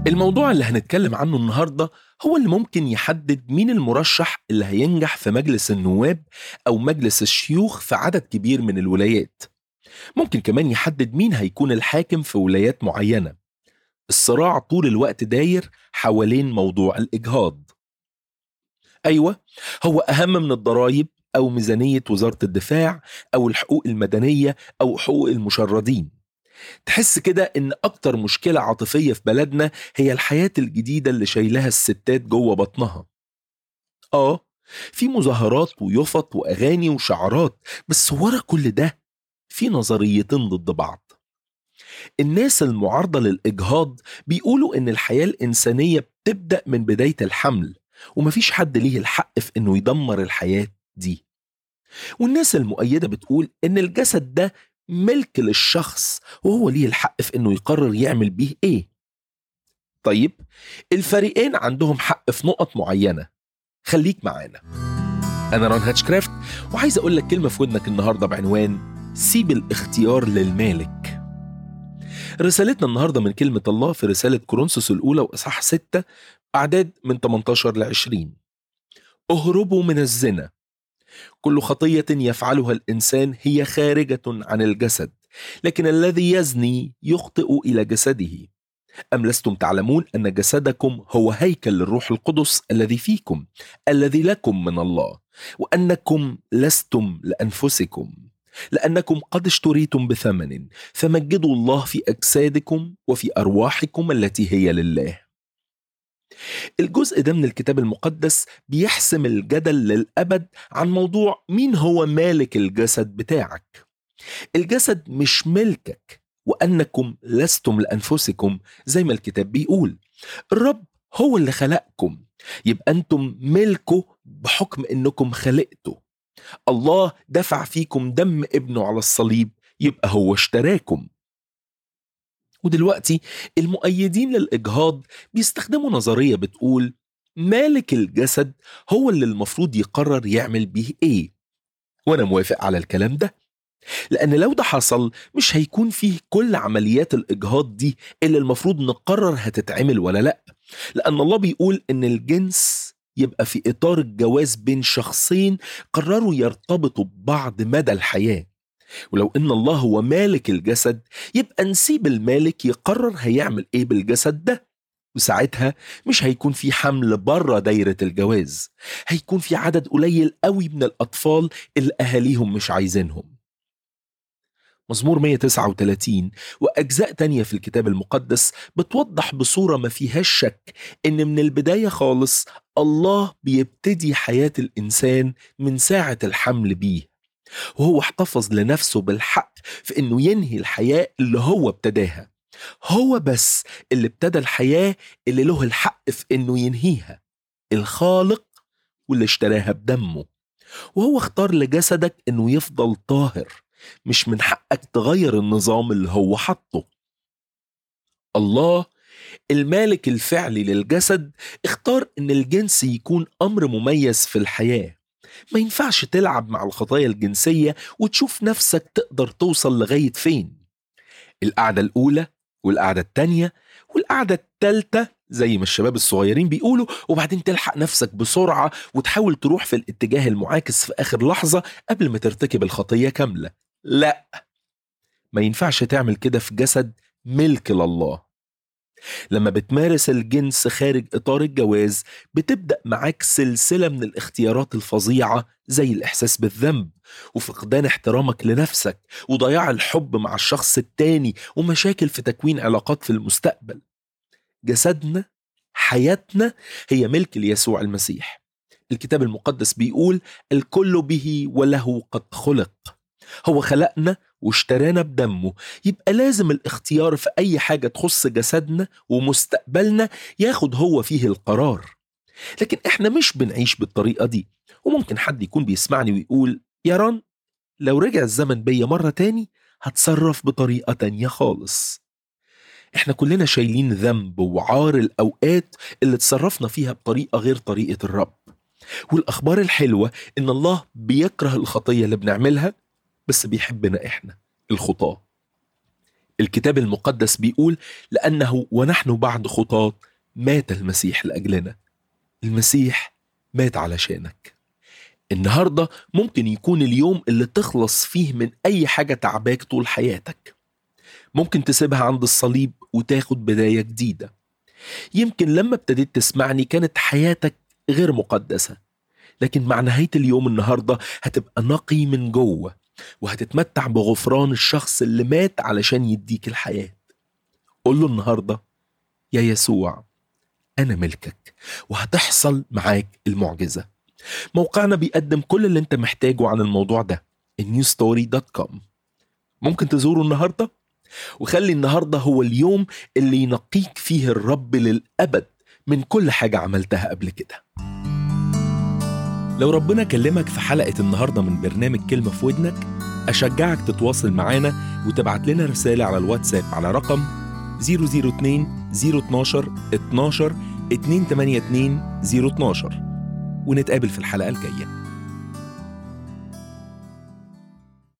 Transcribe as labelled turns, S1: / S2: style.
S1: الموضوع اللي هنتكلم عنه النهارده هو اللي ممكن يحدد مين المرشح اللي هينجح في مجلس النواب أو مجلس الشيوخ في عدد كبير من الولايات. ممكن كمان يحدد مين هيكون الحاكم في ولايات معينة. الصراع طول الوقت داير حوالين موضوع الإجهاض. أيوة هو أهم من الضرائب أو ميزانية وزارة الدفاع أو الحقوق المدنية أو حقوق المشردين. تحس كده ان اكتر مشكلة عاطفية في بلدنا هي الحياة الجديدة اللي شايلها الستات جوه بطنها اه في مظاهرات ويفط واغاني وشعارات بس ورا كل ده في نظريتين ضد بعض الناس المعارضة للإجهاض بيقولوا إن الحياة الإنسانية بتبدأ من بداية الحمل ومفيش حد ليه الحق في إنه يدمر الحياة دي والناس المؤيدة بتقول إن الجسد ده ملك للشخص وهو ليه الحق في انه يقرر يعمل بيه ايه طيب الفريقين عندهم حق في نقط معينة خليك معانا أنا ران هاتشكرافت وعايز أقول لك كلمة في ودنك النهاردة بعنوان سيب الاختيار للمالك رسالتنا النهاردة من كلمة الله في رسالة كورنثوس الأولى وإصحاح 6 أعداد من 18 ل 20 اهربوا من الزنا كل خطيه يفعلها الانسان هي خارجه عن الجسد لكن الذي يزني يخطئ الى جسده ام لستم تعلمون ان جسدكم هو هيكل للروح القدس الذي فيكم الذي لكم من الله وانكم لستم لانفسكم لانكم قد اشتريتم بثمن فمجدوا الله في اجسادكم وفي ارواحكم التي هي لله الجزء ده من الكتاب المقدس بيحسم الجدل للأبد عن موضوع مين هو مالك الجسد بتاعك الجسد مش ملكك وأنكم لستم لأنفسكم زي ما الكتاب بيقول الرب هو اللي خلقكم يبقى أنتم ملكه بحكم أنكم خلقته الله دفع فيكم دم ابنه على الصليب يبقى هو اشتراكم ودلوقتي المؤيدين للإجهاض بيستخدموا نظرية بتقول مالك الجسد هو اللي المفروض يقرر يعمل بيه إيه وأنا موافق على الكلام ده لأن لو ده حصل مش هيكون فيه كل عمليات الإجهاض دي اللي المفروض نقرر هتتعمل ولا لأ لأن الله بيقول إن الجنس يبقى في إطار الجواز بين شخصين قرروا يرتبطوا ببعض مدى الحياة ولو ان الله هو مالك الجسد يبقى نسيب المالك يقرر هيعمل ايه بالجسد ده وساعتها مش هيكون في حمل بره دايرة الجواز هيكون في عدد قليل قوي من الأطفال اللي أهاليهم مش عايزينهم مزمور 139 وأجزاء تانية في الكتاب المقدس بتوضح بصورة ما فيهاش شك إن من البداية خالص الله بيبتدي حياة الإنسان من ساعة الحمل بيه وهو احتفظ لنفسه بالحق في انه ينهي الحياه اللي هو ابتداها هو بس اللي ابتدى الحياه اللي له الحق في انه ينهيها الخالق واللي اشتراها بدمه وهو اختار لجسدك انه يفضل طاهر مش من حقك تغير النظام اللي هو حطه الله المالك الفعلي للجسد اختار ان الجنس يكون امر مميز في الحياه ما ينفعش تلعب مع الخطايا الجنسية وتشوف نفسك تقدر توصل لغاية فين القعدة الأولى والقعدة التانية والقعدة التالتة زي ما الشباب الصغيرين بيقولوا وبعدين تلحق نفسك بسرعة وتحاول تروح في الاتجاه المعاكس في آخر لحظة قبل ما ترتكب الخطية كاملة لا ما ينفعش تعمل كده في جسد ملك لله لما بتمارس الجنس خارج إطار الجواز بتبدأ معاك سلسلة من الاختيارات الفظيعة زي الإحساس بالذنب وفقدان احترامك لنفسك وضياع الحب مع الشخص التاني ومشاكل في تكوين علاقات في المستقبل جسدنا حياتنا هي ملك ليسوع المسيح الكتاب المقدس بيقول الكل به وله قد خلق هو خلقنا واشترانا بدمه يبقى لازم الاختيار في أي حاجة تخص جسدنا ومستقبلنا ياخد هو فيه القرار لكن احنا مش بنعيش بالطريقة دي وممكن حد يكون بيسمعني ويقول يا ران لو رجع الزمن بيا مرة تاني هتصرف بطريقة تانية خالص احنا كلنا شايلين ذنب وعار الأوقات اللي تصرفنا فيها بطريقة غير طريقة الرب والأخبار الحلوة إن الله بيكره الخطية اللي بنعملها بس بيحبنا إحنا الخطاة الكتاب المقدس بيقول لأنه ونحن بعد خطاة مات المسيح لأجلنا المسيح مات علشانك النهاردة ممكن يكون اليوم اللي تخلص فيه من أي حاجة تعباك طول حياتك ممكن تسيبها عند الصليب وتاخد بداية جديدة يمكن لما ابتديت تسمعني كانت حياتك غير مقدسة لكن مع نهاية اليوم النهاردة هتبقى نقي من جوه وهتتمتع بغفران الشخص اللي مات علشان يديك الحياة قول له النهاردة يا يسوع أنا ملكك وهتحصل معاك المعجزة موقعنا بيقدم كل اللي انت محتاجه عن الموضوع ده newstory.com ممكن تزوره النهارده وخلي النهارده هو اليوم اللي ينقيك فيه الرب للأبد من كل حاجة عملتها قبل كده لو ربنا كلمك في حلقة النهاردة من برنامج كلمة في ودنك أشجعك تتواصل معانا وتبعت لنا رسالة على الواتساب على رقم 002 012 12 282 012 ونتقابل في الحلقة الجاية